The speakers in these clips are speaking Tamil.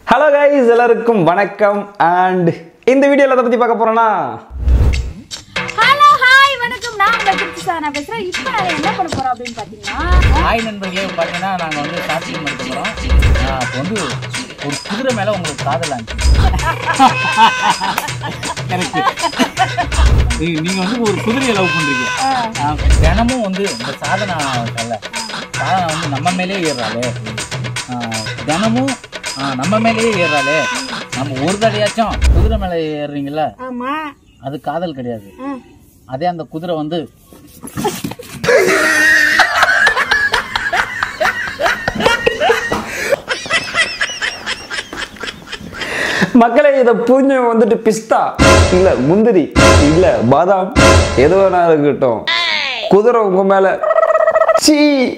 ஹலோ கைஸ் எல்லாருக்கும் வணக்கம் அண்ட் இந்த வீடியோவில் எதை பற்றி பார்க்க போகிறோன்னா ஹலோ ஹாய் வணக்கம் நான் உங்க திருச்சி சார் நான் பேசுறேன் இப்போ நாங்க என்ன பண்ண போறோம் அப்படின்னு பாத்தீங்கன்னா ஹாய் நண்பர்களே பார்த்தீங்கன்னா நாங்கள் வந்து ஷார்ட் ஃபிலிம் எடுக்க போகிறோம் இப்போ வந்து ஒரு குதிரை மேலே உங்களுக்கு காதல் ஆச்சு கரெக்ட் நீங்கள் வந்து ஒரு குதிரையை லவ் பண்ணுறீங்க தினமும் வந்து இந்த சாதனை இருக்கல்ல சாதனை வந்து நம்ம மேலேயே ஏறுறாளே ஆ, தினமும் ஆ, நம்ம மேலேயே ஏறுறாளே நம்ம ஒரு தடையாச்சும் குதிரை மேலே ஏறுறீங்கல்ல ஆமா அது காதல் கிடையாது ஆ. அதே அந்த குதிரை வந்து மக்களே இதை புரிஞ்சு வந்துட்டு பிஸ்தா இல்லை முந்திரி இல்லை பாதாம் எது வேணா இருக்கட்டும் குதிரை உங்க மேலே see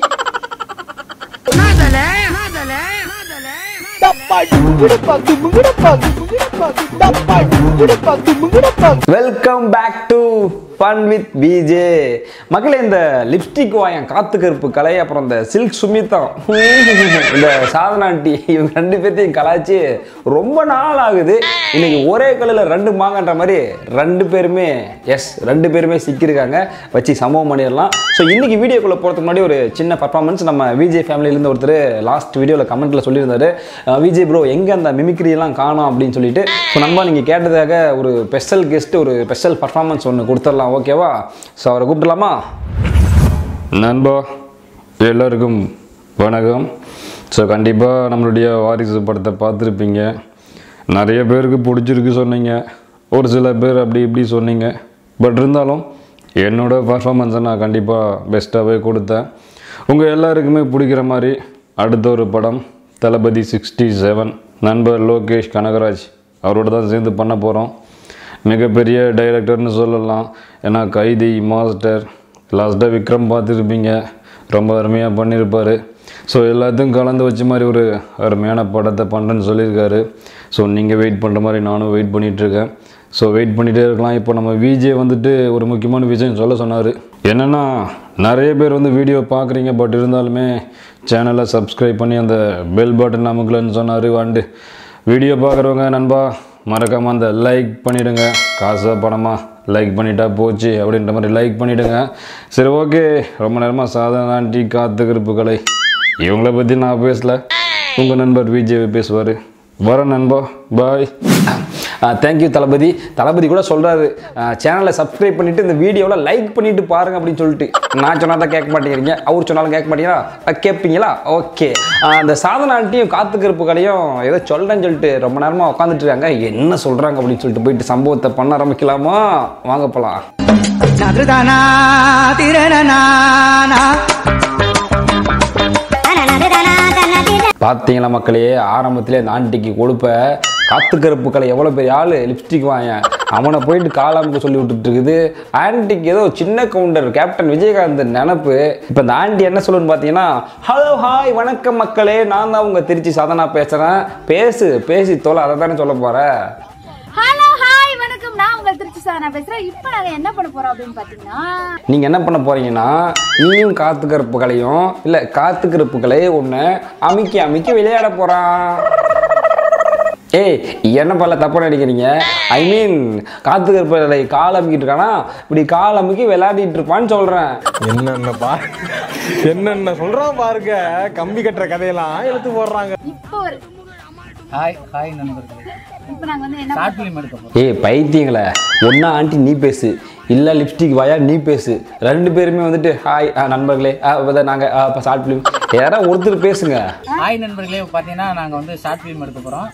welcome back to fun with PJ மக்களே இந்த லிப்ஸ்டிக் வாயன் காத்து கருப்பு கலை அப்புறம் இந்த சில்க் சுமிதம் இந்த சாதனா ஆண்டி இவங்க ரெண்டு பேர்த்தையும் கலாய்ச்சி ரொம்ப நாள் ஆகுது இன்னைக்கு ஒரே கல்லில் ரெண்டு மாங்கன்ற மாதிரி ரெண்டு பேருமே எஸ் ரெண்டு பேருமே சிக்கியிருக்காங்க வச்சு சம்பவம் பண்ணிடலாம் ஸோ இன்னைக்கு வீடியோக்குள்ளே போகிறதுக்கு முன்னாடி ஒரு சின்ன பர்ஃபார்மன்ஸ் நம்ம விஜய் ஃபேமிலியிலேருந்து ஒருத்தர் லாஸ்ட் வீடியோவில் கமெண்ட்டில் சொல்லியிருந்தாரு அஹ் விஜய் ப்ரோ எங்கே அந்த மிமிக்ரி எல்லாம் காணோம் அப்படின்னு சொல்லிட்டு ஸோ நம்ம நீங்கள் கேட்டதாக ஒரு ஸ்பெஷல் கெஸ்ட் ஒரு ஸ்பெஷல் பர்ஃபார்மன்ஸ் ஒன்று கொடுத்துடலாம் ஓகேவா ஸோ அவரை கூப்பிடலாமா நண்பா எல்லோருக்கும் வணக்கம் ஸோ கண்டிப்பாக நம்மளுடைய வாரிசு படத்தை பார்த்துருப்பீங்க நிறைய பேருக்கு பிடிச்சிருக்கு சொன்னீங்க ஒரு சில பேர் அப்படி இப்படி சொன்னீங்க பட் இருந்தாலும் என்னோட பர்ஃபார்மன்ஸை நான் கண்டிப்பாக பெஸ்ட்டாகவே கொடுத்தேன் உங்கள் எல்லாருக்குமே பிடிக்கிற மாதிரி அடுத்த ஒரு படம் தளபதி சிக்ஸ்டி செவன் நண்பர் லோகேஷ் கனகராஜ் அவரோட தான் சேர்ந்து பண்ண போகிறோம் மிகப்பெரிய டைரக்டர்னு சொல்லலாம் ஏன்னா கைதி மாஸ்டர் லாஸ்ட்டாக விக்ரம் பார்த்துருப்பீங்க ரொம்ப அருமையாக பண்ணியிருப்பார் ஸோ எல்லாத்தையும் கலந்து வச்ச மாதிரி ஒரு அருமையான படத்தை பண்ணுறேன்னு சொல்லியிருக்காரு ஸோ நீங்கள் வெயிட் பண்ணுற மாதிரி நானும் வெயிட் பண்ணிகிட்ருக்கேன் ஸோ வெயிட் பண்ணிகிட்டே இருக்கலாம் இப்போ நம்ம விஜே வந்துட்டு ஒரு முக்கியமான விஷயம் சொல்ல சொன்னார் என்னென்னா நிறைய பேர் வந்து வீடியோ பார்க்குறீங்க பட் இருந்தாலுமே சேனலை சப்ஸ்கிரைப் பண்ணி அந்த பெல் பட்டன் அமுக்கலன்னு சொன்னார் வாண்டு வீடியோ பார்க்குறவங்க நண்பா மறக்காமல் அந்த லைக் பண்ணிவிடுங்க காசா பணமா லைக் பண்ணிட்டா போச்சு அப்படின்ற மாதிரி லைக் பண்ணிவிடுங்க சரி ஓகே ரொம்ப நேரமாக சாதாரண டீ காத்துக்கிருப்பு கலை இவங்கள பற்றி நான் பேசல உங்கள் நண்பர் விஜய் பேசுவார் வர நண்பா பாய் தேங்க்யூ தளபதி தளபதி கூட சொல்கிறாரு சேனலை சப்ஸ்கிரைப் பண்ணிவிட்டு இந்த வீடியோவில் லைக் பண்ணிவிட்டு பாருங்க அப்படின்னு சொல்லிட்டு நான் சொன்னால் தான் கேட்க மாட்டேங்கிறீங்க அவர் சொன்னாலும் கேட்க மாட்டீங்களா அஹ் கேட்பீங்களா ஓகே அந்த சாதனை ஆண்டியும் காத்துக்கருப்பு கடையும் ஏதோ சொல்கிறேன்னு சொல்லிட்டு ரொம்ப நேரமாக உட்காந்துட்டு இருக்காங்க என்ன சொல்கிறாங்க அப்படின்னு சொல்லிட்டு போயிட்டு சம்பவத்தை பண்ண ஆரம்பிக்கலாமா வாங்க போகலாம் நதுதானா திரணனானா பார்த்தீங்களா மக்களே ஆரம்பத்திலே அந்த ஆண்டிக்கு கொடுப்ப காத்துக்கருப்பு கலை எவ்வளோ பெரிய ஆள் லிப்ஸ்டிக் வாயன் அவனை போயிட்டு காலாமுக்கு சொல்லி விட்டுட்டு இருக்குது ஆன்டிக்கு ஏதோ சின்ன கவுண்டர் கேப்டன் விஜயகாந்த் நினப்பு இப்போ இந்த ஆண்டி என்ன சொல்லுன்னு பார்த்தீங்கன்னா ஹலோ ஹாய் வணக்கம் மக்களே நான் தான் உங்கள் திருச்சி சாதனா பேசுகிறேன் பேசு பேசி தோலை அதை தானே சொல்ல போகிறேன் ஹலோ ஹாய் வணக்கம் நான் உங்க திருச்சி சார் நான் பேசுறேன் இப்போ நாங்க என்ன பண்ண போறோம் அப்படின்னு பாத்தீங்கன்னா நீங்கள் என்ன பண்ண போறீங்கன்னா நீயும் காத்து கருப்பு கலையும் இல்லை காத்து கருப்பு கலையை ஒன்று அமுக்கி அமுக்கி விளையாட போகிறான் ஏய் என்ன பல தப்பு நினைக்கிறீங்க ஐ மீன் காத்து கருப்பு கலை கால் அமுக்கிட்டு இருக்கானா இப்படி கால் அமுக்கி விளையாடிட்டு இருப்பான்னு சொல்கிறேன் என்னென்ன பா என்னென்ன சொல்றான் பாருங்க கம்பி கட்டுற கதையெல்லாம் எடுத்து போடுறாங்க இப்போ ஒரு ஹாய் ஹாய் நண்பர்களே இப்போ நாங்க வந்து என்ன ஷார்ட் ஃபிலிம் எடுக்க போகிறோம் ஏய் பைத்தியங்களே ஒன்றா ஆண்டி நீ பேசு இல்லை லிப்ஸ்டிக் வாயா நீ பேசு ரெண்டு பேருமே வந்துட்டு ஹாய் நண்பர்களே நாங்கள் இப்போ ஷார்ட் ஃபிலிம் யாராவது ஒருத்தர் பேசுங்க ஹாய் நண்பர்களே பார்த்தீங்கன்னா நாங்கள் வந்து ஷார்ட் ஃபிலிம் எடுக்க போகிறோம்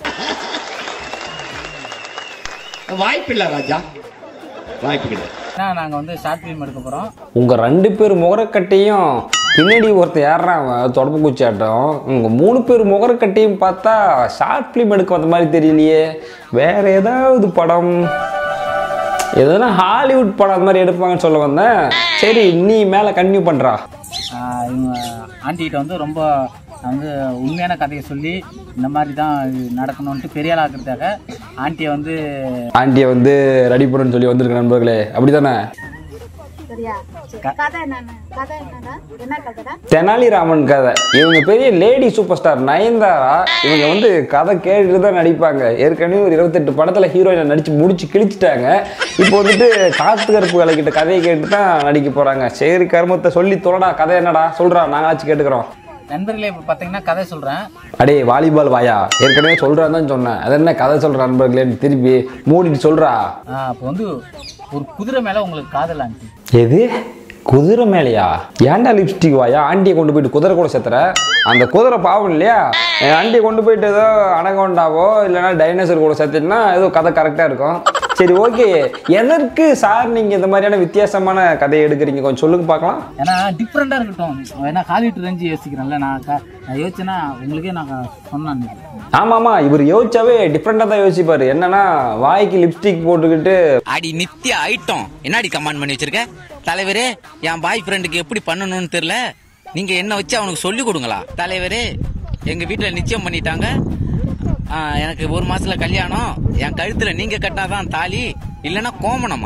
வாய்ப்பில்லை ராஜா வாய்ப்பு கிடையாது நாங்கள் வந்து ஷார்ட் ஃபிலிம் எடுக்க போகிறோம் உங்க ரெண்டு பேர் முகரக்கட்டையும் பின்னாடி ஒருத்தர் ஏறுறான் அவன் தொடப்பு குச்சாட்டம் உங்க மூணு பேர் முகரக்கட்டையும் பார்த்தா ஷார்ட் ஃபிலிம் எடுக்க வந்த மாதிரி தெரியலையே வேற ஏதாவது படம் எதனா ஹாலிவுட் படம் அந்த மாதிரி எடுப்பாங்கன்னு சொல்ல வந்தேன் சரி நீ மேலே கன்டினியூ பண்றா ஆஹ் இவங்க ஆண்டிகிட்ட வந்து ரொம்ப வந்து உண்மையான கதையை சொல்லி இந்த மாதிரி தான் இது நடக்கணும்ன்ட்டு பெரிய ஆள் ஆக்குறதுக்காக ஆண்டியை வந்து ஆண்டியை வந்து ரெடி பண்ணுன்னு சொல்லி வந்திருக்க நண்பர்களே அப்படிதானே சரியா சரி, கதை என்னன்னு கதை என்னடா என்ன கதைடா தெனாலிராமன் கதை இவங்க பெரிய லேடி சூப்பர் ஸ்டார் நயன்தாரா இவங்க வந்து கதை கேட்டுட்டு தான் நடிப்பாங்க ஏற்கனவே ஒரு இருபத்தெட்டு படத்துல ஹீரோயினை நடிச்சு முடிச்சு கிழிச்சிட்டாங்க இப்போ வந்துட்டு காத்து கருப்பு கிட்ட கதையை கேட்டு தான் நடிக்க போறாங்க சரி கருமத்தை சொல்லி தொலைடா கதை என்னடா சொல்றா நாங்களாச்சும் கேட்டுக்கிறோம் நண்பர்களே இப்போ பார்த்தீங்கன்னா கதை சொல்கிறேன் அடே வாலிபால் வாயா ஏற்கனவே சொல்றான்னு தான் சொன்னேன் அது என்ன கதை சொல்ற நண்பர்களே திருப்பி மூடிட்டு சொல்றா அப்போ வந்து ஒரு குதிரை மேலே உங்களுக்கு காதல் ஆச்சு எது குதிரை மேலையா ஏன்டா லிப்ஸ்டிக் வாயா ஆண்டியை கொண்டு போயிட்டு குதிரை கூட சேர்த்துற அந்த குதிரை பாவம் இல்லையா என் ஆண்டியை கொண்டு போயிட்டு ஏதோ அனகொண்டாவோ இல்லைன்னா டைனோசர் கூட சேர்த்துட்டுனா ஏதோ கதை கரெக்டாக இருக்கும் சரி ஓகே எதற்கு சார் நீங்கள் இந்த மாதிரியான வித்தியாசமான கதையை எடுக்கிறீங்க கொஞ்சம் சொல்லுங்க பார்க்கலாம் ஏன்னா டிஃப்ரெண்டாக இருக்கட்டும் ஏன்னா ஹாலிவுட் ரேஞ்சு யோசிக்கிறேன்ல நான் க- நான் யோசிச்சேன்னா உங்களுக்கே நான் சொன்னேன் அன்னைக்கு. ஆமாம்மா இவர் யோசிச்சாவே டிஃப்ரெண்டாக தான் யோசிப்பார் என்னன்னா வாய்க்கு லிப்ஸ்டிக் போட்டுக்கிட்டு அடி நித்திய ஐட்டம் என்னடி கமாண்ட் பண்ணி வச்சிருக்க தலைவரே என் பாய் ஃப்ரெண்டுக்கு எப்படி பண்ணணும்னு தெரியல நீங்க என்ன வச்சு அவனுக்கு சொல்லி கொடுங்களா தலைவரே எங்க வீட்டுல நிச்சயம் பண்ணிட்டாங்க ஆ, எனக்கு ஒரு மாசத்துல கல்யாணம் என் கழுத்துல நீங்க கட்டினாதான் தாலி இல்லைன்னா கோமணமா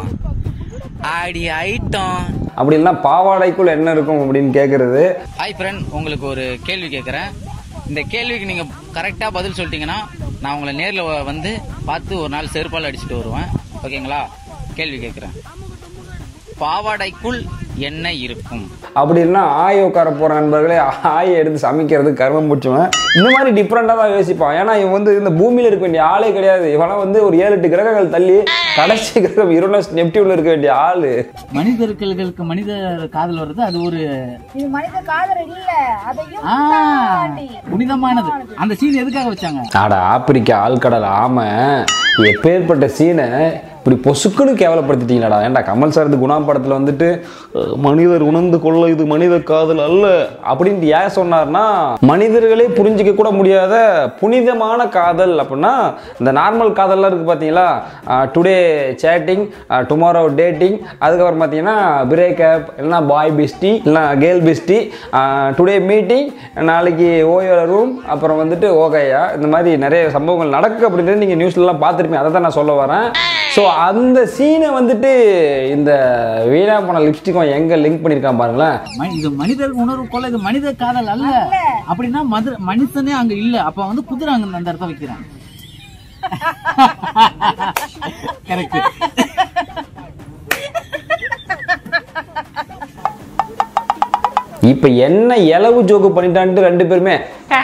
அடி ஐட்டம் அப்படி இல்லைன்னா பாவாடைக்குள்ள என்ன இருக்கும் அப்படின்னு கேட்குறது ஹாய் ஃப்ரெண்ட் உங்களுக்கு ஒரு கேள்வி கேட்குறேன் இந்த கேள்விக்கு நீங்கள் கரெக்டாக பதில் சொல்லிட்டீங்கன்னா நான் உங்களை நேரில் வந்து பார்த்து ஒரு நாள் செருப்பால் அடிச்சுட்டு வருவேன் ஓகேங்களா கேள்வி கேட்குறேன் பாவாடைக்குள் என்ன இருக்கும் அப்படின்னா ஆய் உட்கார போற நண்பர்களே ஆயை எடுத்து சமைக்கிறது கர்மம் பிடிச்சவன் இந்த மாதிரி டிஃப்ரெண்டாக தான் யோசிப்பான் ஏன்னா இவன் வந்து இந்த பூமியில இருக்க வேண்டிய ஆளே கிடையாது இவெல்லாம் வந்து ஒரு ஏழு எட்டு கிரகங்கள் தள்ளி கடைசி கிரகம் யுரனஸ் நெப்டியூன்ல இருக்க வேண்டிய ஆளு மனிதர்களுக்கு மனிதர் காதல் வர்றது அது ஒரு இது மனித காதல் இல்ல அதையும் ஆ, தாண்டி. புனிதமானது அந்த சீன் எதுக்காக வச்சாங்க ஆட ஆப்பிரிக்கா ஆழ்கடல் ஆமை எப்பேற்பட்ட சீனை இப்படி பொசுக்குன்னு கேவலப்படுத்திட்டீங்களாடா ஏன்டா கமல் சார் இது குணா படத்தில் வந்துட்டு அஹ், மனிதர் உணர்ந்து கொள்ள இது மனித காதல் அல்ல அப்படின்ட்டு ஏன் சொன்னார்னா மனிதர்களே புரிஞ்சிக்க கூட முடியாத புனிதமான காதல் அப்படின்னா இந்த நார்மல் காதல்லாம் இருக்குது பார்த்தீங்களா டுடே சேட்டிங் டுமாரோ டேட்டிங் அதுக்கப்புறம் பார்த்தீங்கன்னா பிரேக்கப் இல்லைன்னா பாய் பெஸ்டி இல்லைனா கேர்ள் பெஸ்டி டுடே மீட்டிங் நாளைக்கு ஓயோ ரூம் அப்புறம் வந்துட்டு ஓகையா இந்த மாதிரி நிறைய சம்பவங்கள் நடக்கு அப்படின்றது நீங்கள் நியூஸ்லலாம் பார்த்துருப்பீங்க அதை தான் நான் சொல்ல வரேன் ஸோ அந்த சீனை வந்துட்டு இந்த வீணா போன லிப்ஸ்டிக்கும் எங்கே லிங்க் பண்ணியிருக்கான் பாருங்களேன் ம- இது மனிதர் உணர்வு கொள்ள இது மனித காதல் அல்ல அப்படின்னா மது மனுஷனே அங்க இல்ல அப்ப வந்து குதிரை அங்க அந்த இடத்த வைக்கிறான் கரெக்ட் இப்போ என்ன இலவு ஜோக்கு பண்ணிட்டான்ட்டு ரெண்டு பேருமே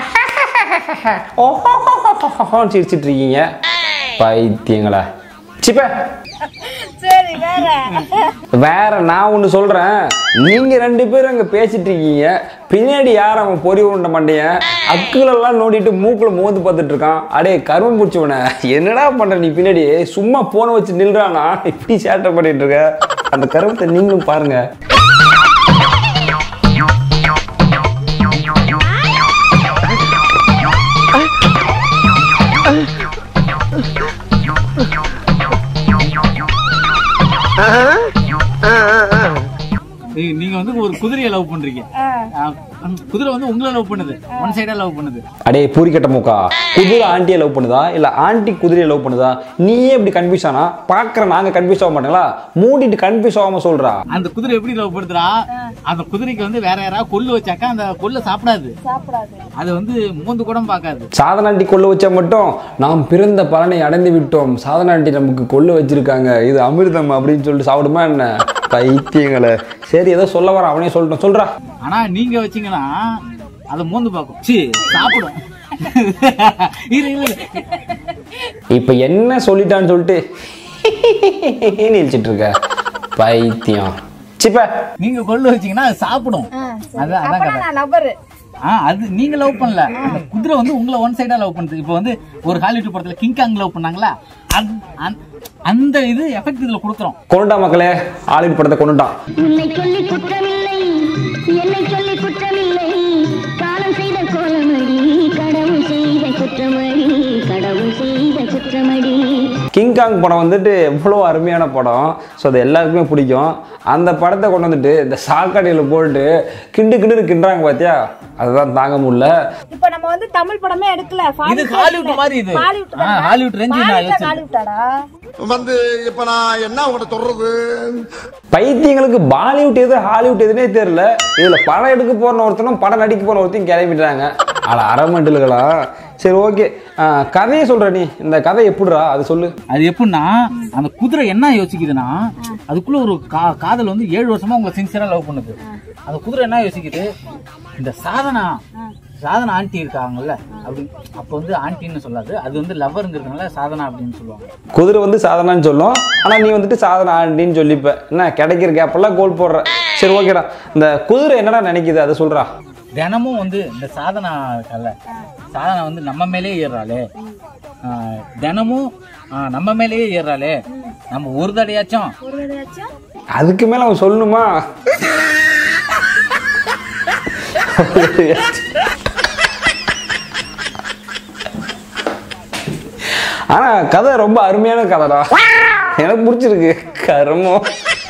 சிரிச்சிட்டு இருக்கீங்க பைத்தியங்களா சிப்ப சரி வேற வேற நான் ஒன்று சொல்றேன் நீங்க ரெண்டு பேரும் அங்க பேசிட்டு இருக்கீங்க பின்னாடி யார் அவன் பொறி உண்ட மாட்டேன் அக்குலெல்லாம் நோண்டிட்டு மூக்குல மோந்து பார்த்துட்டு இருக்கான் அடே கருமம் பிடிச்சவன என்னடா பண்ற நீ பின்னாடி சும்மா போனை வச்சு நில்றானா இப்படி சேட்டை பண்ணிட்டு இருக்க அந்த கருமத்தை நீங்களும் பாருங்க ஏய், நீங்க வந்து ஒரு குதிரையை லவ் பண்றீங்க ஆ, அந்த குதிரை வந்து உங்களை லவ் பண்ணுது ஒன் சைடா லவ் பண்ணுது அடே பூரிக்கட்ட மூக்கா குதிரை ஆண்டியை லவ் பண்ணுதா இல்ல ஆண்டி குதிரையை லவ் பண்ணுதா நீயே இப்படி கன்ஃபியூஸ் ஆனா பாக்குற நாங்க கன்ஃபியூஸ் ஆக மாட்டீங்களா மூடிட்டு கன்ஃபியூஸ் ஆகாம சொல்றா அந்த குதிரை எப்படி லவ் பண்ணுறா அந்த குதிரைக்கு வந்து வேற யாராவது கொள்ளு வச்சாக்கா அந்த கொள்ளு சாப்பிடாது சாப்பிடாது அது வந்து மூந்து கூட பார்க்காது சாதனாண்டி கொள்ள வச்சா மட்டும் நாம் பிறந்த பலனை அடைந்து விட்டோம் சாதனாண்டி நமக்கு கொள்ள வச்சிருக்காங்க இது அமிர்தம் அப்படின்னு சொல்லிட்டு சாப்பிடுமா என்ன பைத்தியங்களை சரி ஏதோ சொல்ல வர அவனே சொல்லட்டும் சொல்றா ஆனா நீங்க வச்சீங்கன்னா அதை மூந்து பார்க்கும் சி சாப்பிடும் இரு இரு இரு. இப்ப என்ன சொல்லிட்டான்னு சொல்லிட்டு நினைச்சிட்டு இருக்க பைத்தியம் சிப்ப நீங்க கொள்ளு வச்சீங்கன்னா அது சாப்பிடும் ஆ, சரி. அதான் அதான் அப்பனா கதை நான் லவ்வரு ஆ அது நீங்க லவ் பண்ணல அந்த குதிரை வந்து உங்களை ஒன் சைடா லவ் பண்ணுது இப்போ வந்து ஒரு ஹாலிவுட் படத்துல கிங் காங் லவ் பண்ணாங்களா அந்த- அந்த- அந்த இது எஃபெக்ட் இதுல கொடுக்குறோம் கொண்டுட்டா மக்களே ஆளின் படத்தை கொண்டுட்டான் உன்னை சொல்லி குற்றமில்லை என்னை சொல்லி குற்றமில்லை காலம் செய்த கோலமடி கடவுள் செய்த குற்றமடி கடவுள் செய்த குற்றமடி கிங்காங் படம் வந்துட்டு எவ்வளோ அருமையான படம் ஸோ அது எல்லாருக்குமே பிடிக்கும் அந்த படத்தை கொண்டு வந்துட்டு இந்த சாக்கடையில் போட்டு கிண்டு கிண்டு கிண்டுறாங்க பார்த்தியா அதுதான் தாங்க முடியல இப்ப நம்ம வந்து தமிழ் படமே எடுக்கல இது ஹாலிவுட் மாதிரி இது. ஆ, ஹாலிவுட் range நான் யோசிச்சேன். ஹாலிவுட்டாடா வந்து இப்ப நான் என்ன உங்கள்கிட்ட சொல்றது பைத்தியங்களுக்கு பாலிவுட் எது ஹாலிவுட் எதுனே தெரியல இதுல படம் எடுக்க போற ஒருத்தனும் படம் நடிக்க போற ஒருத்தையும் கிளம்பிட்டாங்க அட அரமண்டலுகளா சரி ஓகே கதையை சொல்ற நீ இந்த கதை எப்படிடா அது சொல்லு அது எப்படின்னா அந்த குதிரை என்ன யோசிக்குதுன்னா அதுக்குள்ள ஒரு கா காதல் வந்து ஏழு வருஷமா உங்களை சின்சியரா லவ் பண்ணுது அந்த குதிரை என்ன யோசிக்குது இந்த சாதனா சாதனா ஆண்டி இருக்காங்கல்ல அப்படி அப்ப வந்து ஆண்டின்னு சொல்லாது அது வந்து லவ்வருங்கிறதுனால சாதனா அப்படின்னு சொல்லுவாங்க குதிரை வந்து சாதனான்னு சொல்லும் ஆனா நீ வந்துட்டு சாதனா ஆண்டின்னு சொல்லிப்ப என்ன கிடைக்கிற கேப்பெல்லாம் கோல் போடுற சரி ஓகேடா இந்த குதிரை என்னடா நினைக்குது அதை சொல்றா தினமும் வந்து இந்த சாதனா இருக்கல்ல சாதனா வந்து நம்ம மேலேயே ஏறுறாளே ஆஹ் தினமும் ஆஹ் நம்ம மேலேயே ஏறுறாளே நம்ம ஒரு தடையாச்சும் ஒரு தடவையாச்சும் அதுக்கு மேல அவன் சொல்லணுமா ஆனா கதை ரொம்ப அருமையான கதைடா எனக்கு பிடிச்சிருக்கு கருமம்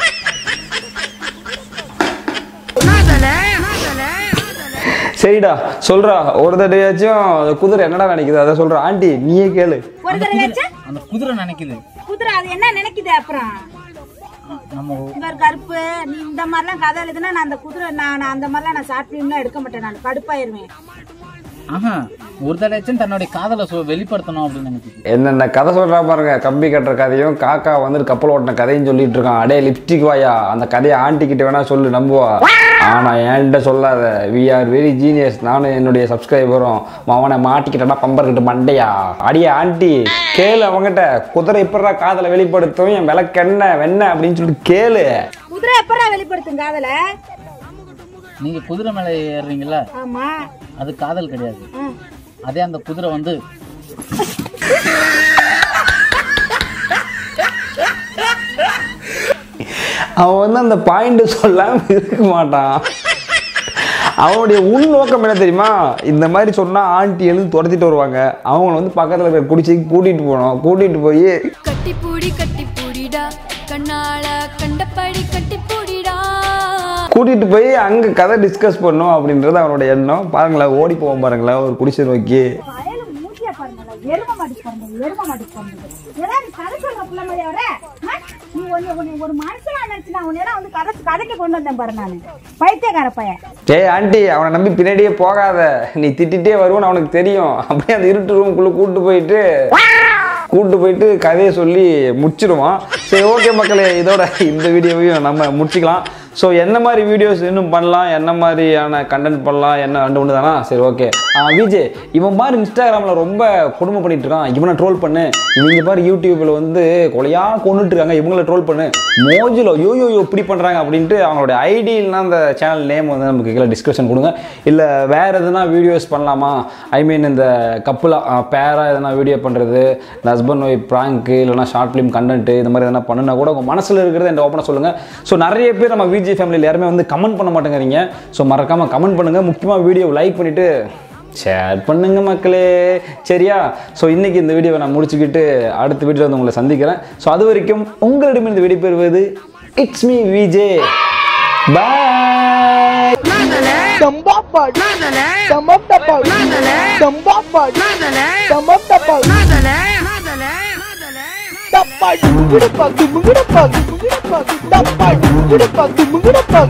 சரிடா சொல்றா ஒரு தடையாச்சும் அந்த குதிரை என்னடா நினைக்குது அதை சொல்றா ஆண்டி நீயே கேளு ஒரு தடவையாச்சும் அந்த குதிரை நினைக்குது குதிரை அது என்ன நினைக்குது அப்புறம் நம்ம இங்க ஒரு கருப்பு நீ இந்த மாதிரிலாம் கதை எழுதுனா நான் அந்த குதிரை நான் நான் அந்த மாதிரிலாம் நான் ஷார்ட் ஃபிலிம்லாம் எடுக்க மாட்டேன் நான் கடுப்பாயிருவேன் ஆஹா ஒரு தடையாச்சும் தன்னுடைய காதலை சொ- வெளிப்படுத்தணும் அப்படின்னு நினைக்குது என்னென்ன கதை சொல்றா பாருங்க கம்பி கட்டுற கதையும் காக்கா வந்து கப்பல் ஓட்டின கதையும் சொல்லிட்டு இருக்கான் அடே லிப்ஸ்டிக் வாயா அந்த கதையை ஆண்டி கிட்ட வேணா சொல்லு நம்புவா ஆனா என்கிட்ட சொல்லாத வி ஆர் வெரி ஜீனியஸ் நானும் என்னுடைய சப்ஸ்கிரைபரும் அவனை மாட்டிக்கிட்டனா பம்பர் கிட்ட மண்டையா அடியே ஆண்டி கேளு அவங்ககிட்ட குதிரை எப்படா காதலை வெளிப்படுத்தும் என் விளக்கெண்ண வெண்ண அப்படின்னு சொல்லிட்டு கேளு குதிரை எப்படா வெளிப்படுத்தும் காதல நீங்க குதிரை மேல ஏறுறீங்கல்ல ஆமா அது காதல் கிடையாது ஆ. அதே அந்த குதிரை வந்து அவன் வந்து அந்த பாயிண்ட் சொல்லாம இருக்க மாட்டான் அவனுடைய உள்நோக்கம் என்ன தெரியுமா இந்த மாதிரி சொன்னா ஆண்டி எழுந்து துரத்திட்டு வருவாங்க அவங்கள வந்து பக்கத்துல இருக்கிற குடிசைக்கு கூட்டிட்டு போனோம் கூட்டிட்டு போய் கட்டிப்பூடி கட்டிப்பூடிடா கண்ணால கண்டபடி கட்டிப்பூடிடா கூட்டிட்டு போய் அங்க கதை டிஸ்கஸ் பண்ணும் அப்படின்றது அவனோட எண்ணம் பாருங்களேன் ஓடி போவோம் பாருங்களேன் ஒரு குடிசை நோக்கி வயலு மூச்சியா பாருங்களா எரும மாட்டு பிறந்தது எரும மாட்டு பிறந்தது ஏதாவது கதை சொல்ற பிள்ளை மாதிரி வர ஆ? நீ ஒன்னு ஒன்னு ஒரு மனுஷனா நினைச்சு நான் உன்னையெல்லாம் வந்து கதை கதைக்கு கொண்டு வந்தேன் பாரு நான் பைத்தியக்கார பையன் டேய் ஆண்டி அவனை நம்பி பின்னாடியே போகாத நீ திட்டிகிட்டே வருவோன்னு அவனுக்கு தெரியும் அப்படியே அந்த இருட்டு ரூமுக்குள்ள கூட்டு போயிட்டு கூட்டு போயிட்டு கதையை சொல்லி முடிச்சிடுவான் சரி ஓகே மக்களே இதோட இந்த வீடியோவையும் நம்ம முடிச்சுக்கலாம் ஸோ என்ன மாதிரி வீடியோஸ் இன்னும் பண்ணலாம் என்ன மாதிரியான கண்டென்ட் பண்ணலாம் என்ன ரெண்டு ஒன்று தானா சரி ஓகே விஜய் இவன் பாரு இன்ஸ்டாகிராமில் ரொம்ப கொடுமை பண்ணிட்டு இருக்கான் இவனை ட்ரோல் பண்ணு இவங்க பாரு யூடியூப்பில் வந்து கொலையா கொண்டுட்டு இருக்காங்க இவங்கள ட்ரோல் பண்ணு மோஜிலோ யோ யோ யோ இப்படி பண்ணுறாங்க அப்படின்ட்டு அவங்களோட ஐடி இல்லைனா அந்த சேனல் நேம் வந்து நமக்கு கீழே டிஸ்கிரிப்ஷன் கொடுங்க இல்லை வேறு எதுனா வீடியோஸ் பண்ணலாமா ஐ மீன் இந்த கப்புலாக பேராக எதனா வீடியோ பண்ணுறது இந்த ஹஸ்பண்ட் ஒய்ஃப் ப்ராங்க்கு இல்லைனா ஷார்ட் ஃபிலிம் கண்டென்ட்டு இது மாதிரி எதனா பண்ணுனா கூட உங்கள் மனசில் இருக்கிறத என்கிட்ட ஓப்பனாக சொல்லுங்கள் ஸோ நிறைய பேர் நம்ம விஜய் ஃபேமிலியில் யாருமே வந்து கமெண்ட் பண்ண மாட்டேங்கிறீங்க ஸோ மறக்காமல் கமெண்ட் பண்ணுங்கள் முக்கியமாக வீடியோ லைக் பண்ணிவிட்டு ஷேர் பண்ணுங்க மக்களே சரியா ஸோ இன்னைக்கு இந்த வீடியோவை நான் முடிச்சுக்கிட்டு அடுத்த வீடியோவில் வந்து உங்களை சந்திக்கிறேன் ஸோ அது வரைக்கும் உங்களிடமிருந்து விடைபெறுவது it's me VJ bye Tapa,